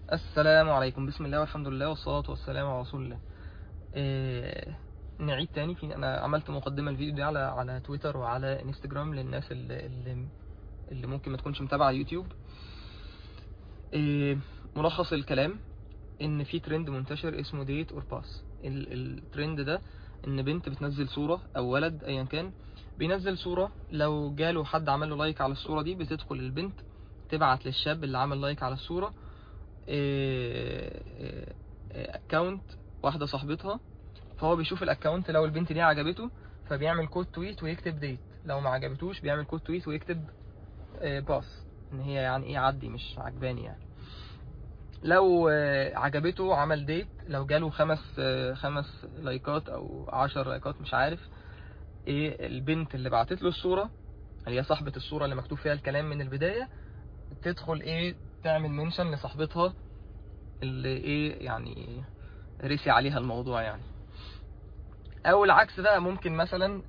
السلام عليكم بسم الله والحمد لله والصلاة والسلام على رسول الله إيه نعيد تاني في انا عملت مقدمة الفيديو دي على على تويتر وعلى انستجرام للناس اللي اللي, اللي ممكن ما تكونش متابعة يوتيوب إيه ملخص الكلام ان في ترند منتشر اسمه ديت اور باس الترند ده ان بنت بتنزل صورة او ولد ايا كان بينزل صورة لو جاله حد عمل له لايك على الصورة دي بتدخل البنت تبعت للشاب اللي عمل لايك على الصورة اكونت واحدة صاحبتها فهو بيشوف الاكونت لو البنت دي عجبته فبيعمل كود تويت ويكتب ديت لو ما عجبتوش بيعمل كود تويت ويكتب باس ان هي يعني ايه عدي مش عجباني يعني لو عجبته عمل ديت لو جاله خمس خمس لايكات او عشر لايكات مش عارف ايه البنت اللي بعتت له الصورة اللي هي صاحبة الصورة اللي مكتوب فيها الكلام من البداية تدخل ايه تعمل منشن لصاحبتها اللي ايه يعني رسي عليها الموضوع يعني او العكس بقى ممكن مثلا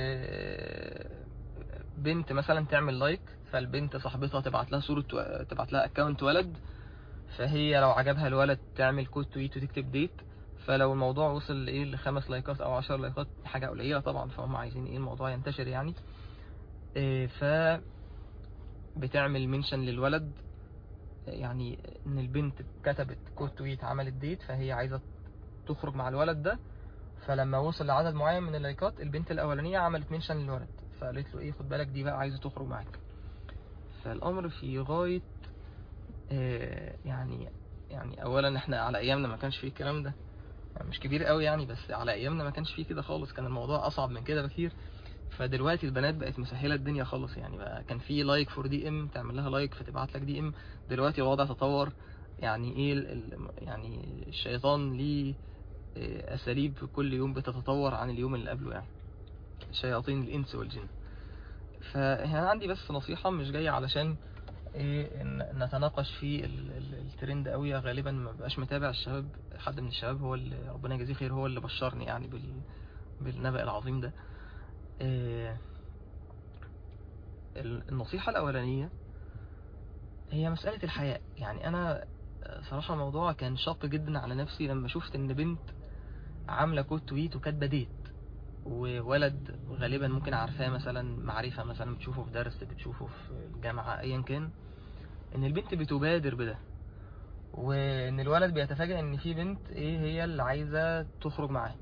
بنت مثلا تعمل لايك فالبنت صاحبتها تبعت لها صورة تبعت لها اكونت ولد فهي لو عجبها الولد تعمل كود تويت وتكتب ديت فلو الموضوع وصل لايه لخمس لايكات او عشر لايكات حاجة قليلة طبعا فهم عايزين ايه الموضوع ينتشر يعني إيه ف بتعمل منشن للولد يعني ان البنت كتبت كود تويت عملت ديت فهي عايزة تخرج مع الولد ده فلما وصل لعدد معين من اللايكات البنت الاولانية عملت منشن للولد فقالت له ايه خد بالك دي بقى عايزة تخرج معاك فالامر في غاية إيه يعني يعني اولا احنا على ايامنا ما كانش فيه الكلام ده يعني مش كبير قوي يعني بس على ايامنا ما كانش فيه كده خالص كان الموضوع اصعب من كده بكتير فدلوقتي البنات بقت مسهله الدنيا خالص يعني بقى كان في لايك فور دي ام تعمل لها لايك فتبعت لك دي ام دلوقتي الوضع تطور يعني ايه ال ال يعني الشيطان ليه اساليب كل يوم بتتطور عن اليوم اللي قبله يعني شياطين الانس والجن فهنا عندي بس نصيحه مش جايه علشان ايه نتناقش في الترند قوي غالبا ما بقاش متابع الشباب حد من الشباب هو اللي ربنا يجزيه خير هو اللي بشرني يعني بال بالنبأ العظيم ده إيه النصيحة الأولانية هي مسألة الحياء يعني أنا صراحة الموضوع كان شاق جدا على نفسي لما شفت إن بنت عاملة كود تويت وكاتبة ديت وولد غالبا ممكن عارفاه مثلا معرفة مثلا بتشوفه في درس بتشوفه في الجامعة ايا كان ان البنت بتبادر بده وان الولد بيتفاجئ ان في بنت ايه هي اللي عايزة تخرج معاه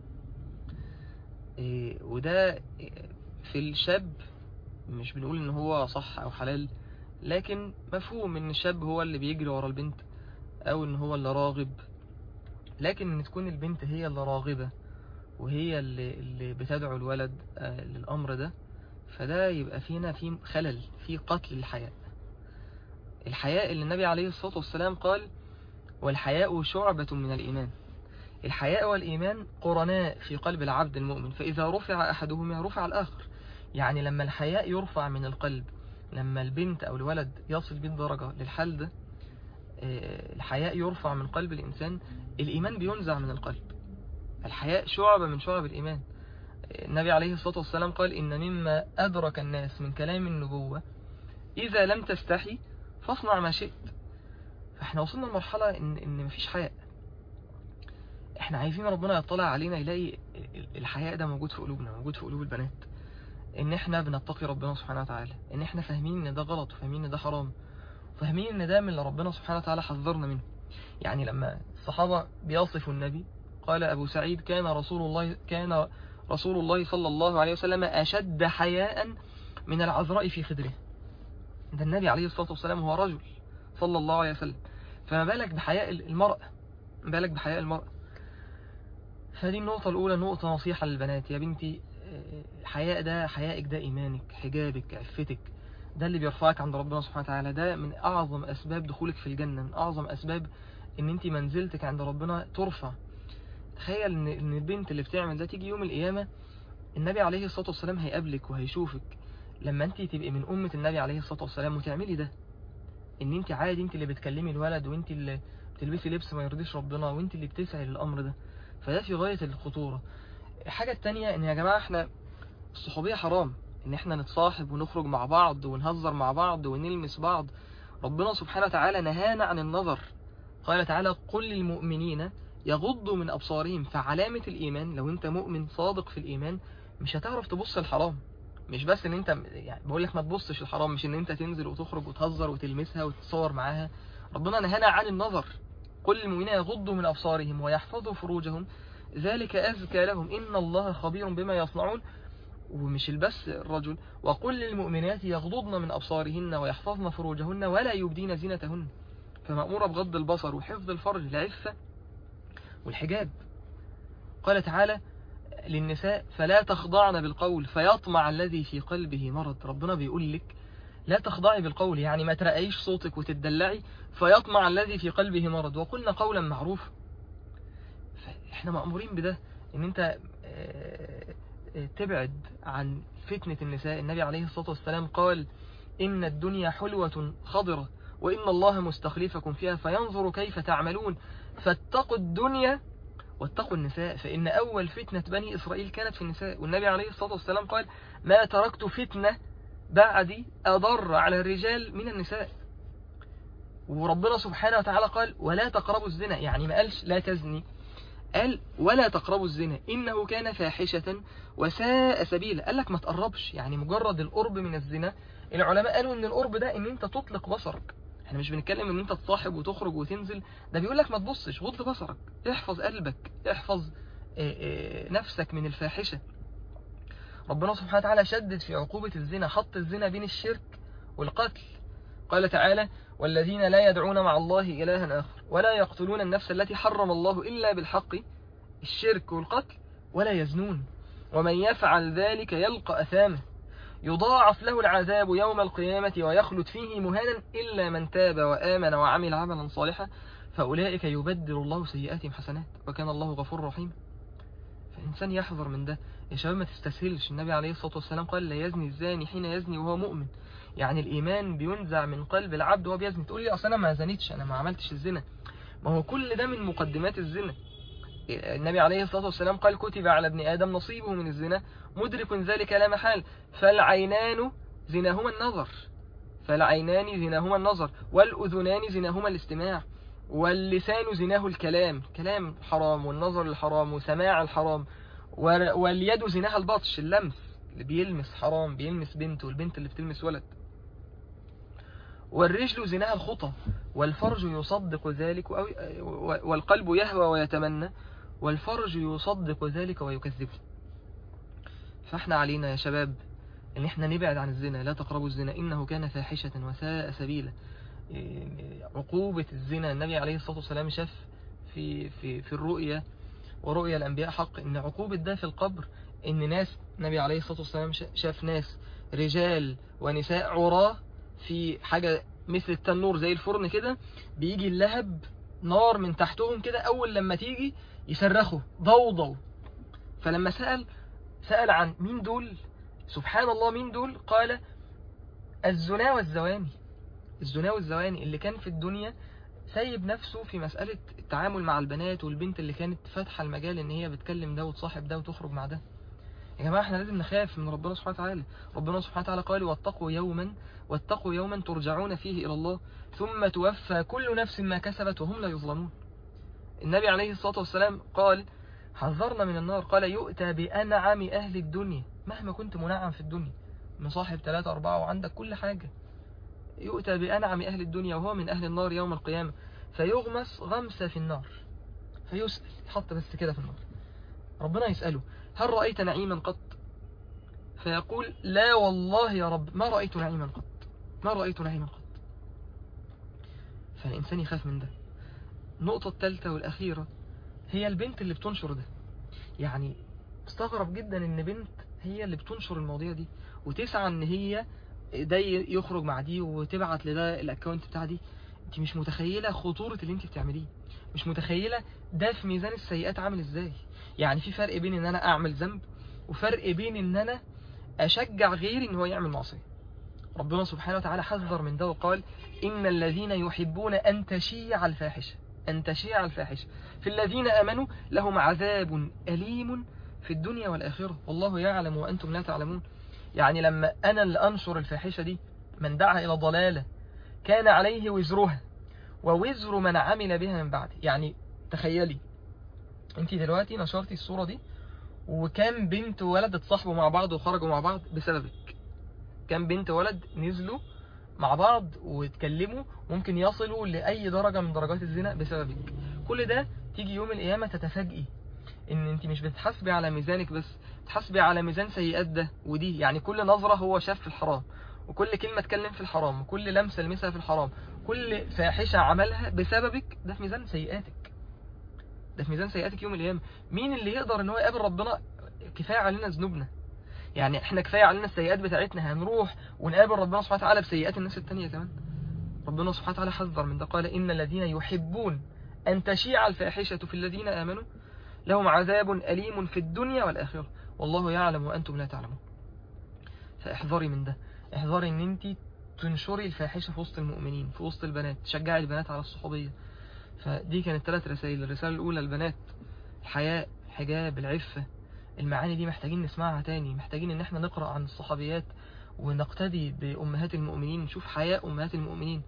إيه وده في الشاب مش بنقول ان هو صح او حلال لكن مفهوم ان الشاب هو اللي بيجري ورا البنت او ان هو اللي راغب لكن ان تكون البنت هي اللي راغبة وهي اللي, اللي بتدعو الولد آه للأمر ده فده يبقى فينا في خلل في قتل الحياء الحياء اللي النبي عليه الصلاة والسلام قال والحياء شعبة من الإيمان الحياء والإيمان قرناء في قلب العبد المؤمن فإذا رفع أحدهما رفع الآخر يعني لما الحياء يرفع من القلب لما البنت أو الولد يصل بالدرجة للحل ده آه الحياء يرفع من قلب الإنسان الإيمان بينزع من القلب الحياء شعبة من شعب الإيمان النبي عليه الصلاة والسلام قال إن مما أدرك الناس من كلام النبوة إذا لم تستحي فاصنع ما شئت فإحنا وصلنا لمرحلة إن, إن مفيش حياء إحنا عايزين ربنا يطلع علينا يلاقي الحياء ده موجود في قلوبنا موجود في قلوب البنات إن إحنا بنتقي ربنا سبحانه وتعالى إن إحنا فاهمين إن ده غلط وفاهمين إن ده حرام فاهمين إن ده من اللي ربنا سبحانه وتعالى حذرنا منه يعني لما الصحابة بيصفوا النبي قال أبو سعيد كان رسول الله كان رسول الله صلى الله عليه وسلم أشد حياء من العذراء في خدره ده النبي عليه الصلاة والسلام هو رجل صلى الله عليه وسلم فما بالك بحياء المرأة ما بالك بحياء المرأة فدي النقطة الأولى نقطة نصيحة للبنات يا بنتي الحياء ده حيائك ده إيمانك حجابك عفتك ده اللي بيرفعك عند ربنا سبحانه وتعالى ده من أعظم أسباب دخولك في الجنة من أعظم أسباب إن أنت منزلتك عند ربنا ترفع تخيل ان ان البنت اللي بتعمل ده تيجي يوم القيامة النبي عليه الصلاة والسلام هيقابلك وهيشوفك لما انت تبقي من أمة النبي عليه الصلاة والسلام وتعملي ده ان انت عادي انت اللي بتكلمي الولد وانت اللي بتلبسي لبس ما يرضيش ربنا وانت اللي بتسعي للأمر ده فده في غاية الخطورة الحاجة التانية ان يا جماعة احنا الصحوبية حرام ان احنا نتصاحب ونخرج مع بعض ونهزر مع بعض ونلمس بعض ربنا سبحانه وتعالى نهانا عن النظر قال تعالى قل للمؤمنين يغضوا من أبصارهم فعلامة الإيمان لو أنت مؤمن صادق في الإيمان مش هتعرف تبص الحرام مش بس ان انت يعني بقول لك ما تبصش الحرام مش ان انت تنزل وتخرج وتهزر وتلمسها وتتصور معاها ربنا نهانا عن النظر قل للمؤمنين يغضوا من أبصارهم ويحفظوا فروجهم ذلك أزكى لهم إن الله خبير بما يصنعون ومش البس الرجل وقل للمؤمنات يغضضن من أبصارهن ويحفظن فروجهن ولا يبدين زينتهن فمأمورة بغض البصر وحفظ الفرج العفة والحجاب قال تعالى للنساء فلا تخضعن بالقول فيطمع الذي في قلبه مرض ربنا بيقول لك لا تخضعي بالقول يعني ما ترقيش صوتك وتدلعي فيطمع الذي في قلبه مرض وقلنا قولا معروف احنا مأمورين بده ان انت تبعد عن فتنة النساء النبي عليه الصلاة والسلام قال إن الدنيا حلوة خضرة وإن الله مستخلفكم فيها فينظر كيف تعملون فاتقوا الدنيا واتقوا النساء فإن أول فتنة بني إسرائيل كانت في النساء والنبي عليه الصلاة والسلام قال ما تركت فتنة بعدي أضر على الرجال من النساء وربنا سبحانه وتعالى قال ولا تقربوا الزنا يعني ما قالش لا تزني قال ولا تقربوا الزنا إنه كان فاحشة وساء سبيلا قال لك ما تقربش يعني مجرد القرب من الزنا العلماء قالوا ان القرب ده ان انت تطلق بصرك احنا مش بنتكلم ان انت تصاحب وتخرج وتنزل ده بيقول لك ما تبصش غض بصرك احفظ قلبك احفظ نفسك من الفاحشة ربنا سبحانه وتعالى شدد في عقوبة الزنا حط الزنا بين الشرك والقتل قال تعالى والذين لا يدعون مع الله إلها آخر ولا يقتلون النفس التي حرم الله إلا بالحق الشرك والقتل ولا يزنون ومن يفعل ذلك يلقى أثامه يضاعف له العذاب يوم القيامة ويخلد فيه مهانا إلا من تاب وآمن وعمل عملا صالحا فأولئك يبدل الله سيئاتهم حسنات وكان الله غفور رحيم فالإنسان يحذر من ده يا شباب ما تستسهلش النبي عليه الصلاة والسلام قال لا يزني الزاني حين يزني وهو مؤمن يعني الإيمان بينزع من قلب العبد وهو بيزني تقول لي أصل أنا ما زنيتش أنا ما عملتش الزنا ما هو كل ده من مقدمات الزنا النبي عليه الصلاة والسلام قال كتب على ابن آدم نصيبه من الزنا مدرك ذلك لا محال فالعينان زناهما النظر فالعينان زناهما النظر والأذنان زناهما الاستماع واللسان زناه الكلام كلام حرام والنظر الحرام وسماع الحرام واليد زناها البطش اللمس اللي بيلمس حرام بيلمس بنت والبنت اللي بتلمس ولد والرجل زناها الخطى والفرج يصدق ذلك أو والقلب يهوى ويتمنى والفرج يصدق ذلك ويكذبه فاحنا علينا يا شباب ان احنا نبعد عن الزنا لا تقربوا الزنا انه كان فاحشة وساء سبيلا عقوبة الزنا النبي عليه الصلاة والسلام شاف في في في الرؤيا ورؤيا الأنبياء حق إن عقوبة ده في القبر إن ناس النبي عليه الصلاة والسلام شاف ناس رجال ونساء عراة في حاجة مثل التنور زي الفرن كده بيجي اللهب نار من تحتهم كده أول لما تيجي يصرخوا ضوضوا فلما سأل سأل عن مين دول سبحان الله مين دول قال الزنا والزواني الزنا والزواني اللي كان في الدنيا سايب نفسه في مسألة التعامل مع البنات والبنت اللي كانت فاتحة المجال ان هي بتكلم ده وتصاحب ده وتخرج مع ده يا جماعة احنا لازم نخاف من ربنا سبحانه وتعالى ربنا سبحانه وتعالى قال واتقوا يوما واتقوا يوما ترجعون فيه إلى الله ثم توفى كل نفس ما كسبت وهم لا يظلمون النبي عليه الصلاة والسلام قال حذرنا من النار قال يؤتى بأنعم أهل الدنيا مهما كنت منعم في الدنيا مصاحب ثلاثة أربعة وعندك كل حاجة يؤتى بأنعم أهل الدنيا وهو من أهل النار يوم القيامة فيغمس غمسة في النار فيسأل يحط بس كده في النار ربنا يسأله هل رأيت نعيما قط فيقول لا والله يا رب ما رأيت نعيما قط ما رأيت نعيما قط فالإنسان يخاف من ده النقطة الثالثة والأخيرة هي البنت اللي بتنشر ده يعني استغرب جدا ان بنت هي اللي بتنشر المواضيع دي وتسعى ان هي ده يخرج مع دي وتبعت لده الاكونت بتاع دي انت مش متخيلة خطورة اللي انت بتعمليه مش متخيلة ده في ميزان السيئات عامل ازاي يعني في فرق بين ان انا اعمل ذنب وفرق بين ان انا اشجع غيري ان هو يعمل معصية ربنا سبحانه وتعالى حذر من ده وقال ان الذين يحبون ان تشيع الفاحشة أن تشيع الفاحشة في الذين آمنوا لهم عذاب أليم في الدنيا والآخرة والله يعلم وأنتم لا تعلمون يعني لما أنا اللي أنشر الفاحشة دي من دعا إلى ضلالة كان عليه وزرها ووزر من عمل بها من بعد يعني تخيلي انت دلوقتي نشرتي الصورة دي وكام بنت وولد اتصاحبوا مع بعض وخرجوا مع بعض بسببك كام بنت وولد نزلوا مع بعض واتكلموا ممكن يصلوا لأي درجة من درجات الزنا بسببك كل ده تيجي يوم القيامة تتفاجئي ان انت مش بتحاسبي على ميزانك بس تحاسبي على ميزان سيئات ده ودي يعني كل نظرة هو شاف في الحرام وكل كلمة اتكلم في الحرام وكل لمسة لمسها في الحرام كل فاحشة عملها بسببك ده في ميزان سيئاتك ده في ميزان سيئاتك يوم القيامة مين اللي يقدر ان هو يقابل ربنا كفاية علينا ذنوبنا يعني احنا كفاية علينا السيئات بتاعتنا هنروح ونقابل ربنا سبحانه وتعالى بسيئات الناس التانية كمان ربنا سبحانه وتعالى حذر من ده قال إن الذين يحبون أن تشيع الفاحشة في الذين آمنوا لهم عذاب أليم في الدنيا والآخرة والله يعلم وأنتم لا تعلمون فاحذري من ده احذري ان انت تنشري الفاحشة في وسط المؤمنين في وسط البنات تشجعي البنات على الصحوبية فدي كانت ثلاث رسائل الرسالة الأولى البنات الحياء الحجاب العفة المعاني دي محتاجين نسمعها تاني محتاجين ان احنا نقرأ عن الصحابيات ونقتدي بأمهات المؤمنين نشوف حياء أمهات المؤمنين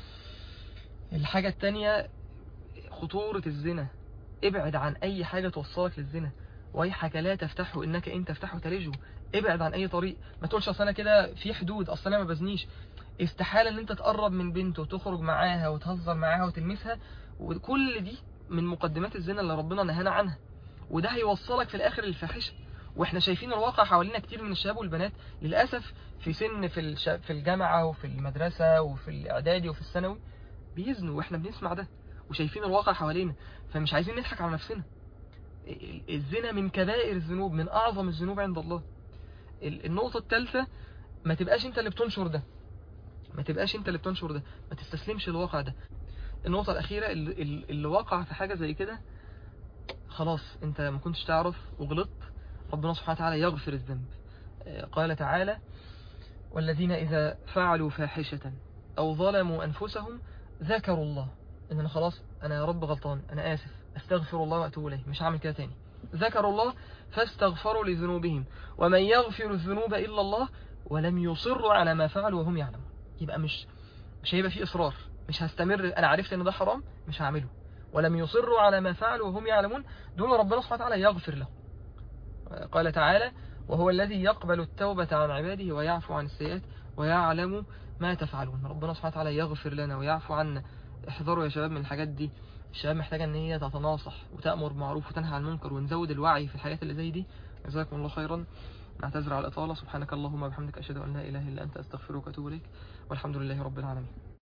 الحاجة التانية خطورة الزنا ابعد عن أي حاجة توصلك للزنا ويحك لا تفتحه إنك إن تفتحه تلجه ابعد عن أي طريق ما تقولش أصل أنا كده في حدود أصل أنا ما بزنيش استحالة إن أنت تقرب من بنت وتخرج معاها وتهزر معاها وتلمسها وكل دي من مقدمات الزنا اللي ربنا نهانا عنها وده هيوصلك في الآخر للفاحشة واحنا شايفين الواقع حوالينا كتير من الشباب والبنات للأسف في سن في الش... في الجامعة وفي المدرسة وفي الإعدادي وفي الثانوي بيزنوا واحنا بنسمع ده وشايفين الواقع حوالينا فمش عايزين نضحك على نفسنا الزنا من كبائر الذنوب من أعظم الذنوب عند الله النقطة الثالثة ما تبقاش انت اللي بتنشر ده ما تبقاش انت اللي بتنشر ده ما تستسلمش الواقع ده النقطة الأخيرة اللي, اللي وقع في حاجة زي كده خلاص انت ما كنتش تعرف وغلطت ربنا سبحانه وتعالى يغفر الذنب قال تعالى والذين إذا فعلوا فاحشة أو ظلموا أنفسهم ذكروا الله إن أنا خلاص أنا يا رب غلطان أنا آسف أستغفر الله وأتوب إليه مش هعمل كده تاني ذكروا الله فاستغفروا لذنوبهم ومن يغفر الذنوب إلا الله ولم يصروا على ما فعلوا وهم يعلمون يبقى مش مش هيبقى فيه إصرار مش هستمر أنا عرفت إن ده حرام مش هعمله ولم يصروا على ما فعلوا وهم يعلمون دون ربنا سبحانه وتعالى يغفر لهم قال تعالى وهو الذي يقبل التوبة عن عباده ويعفو عن السيئات ويعلم ما تفعلون ربنا سبحانه وتعالى يغفر لنا ويعفو عنا احذروا يا شباب من الحاجات دي الشباب محتاجة ان هي تتناصح وتأمر بالمعروف وتنهى عن المنكر ونزود الوعي في الحاجات اللي زي دي جزاكم الله خيرا نعتذر على الإطالة سبحانك اللهم وبحمدك أشهد أن لا إله إلا أنت أستغفرك وأتوب إليك والحمد لله رب العالمين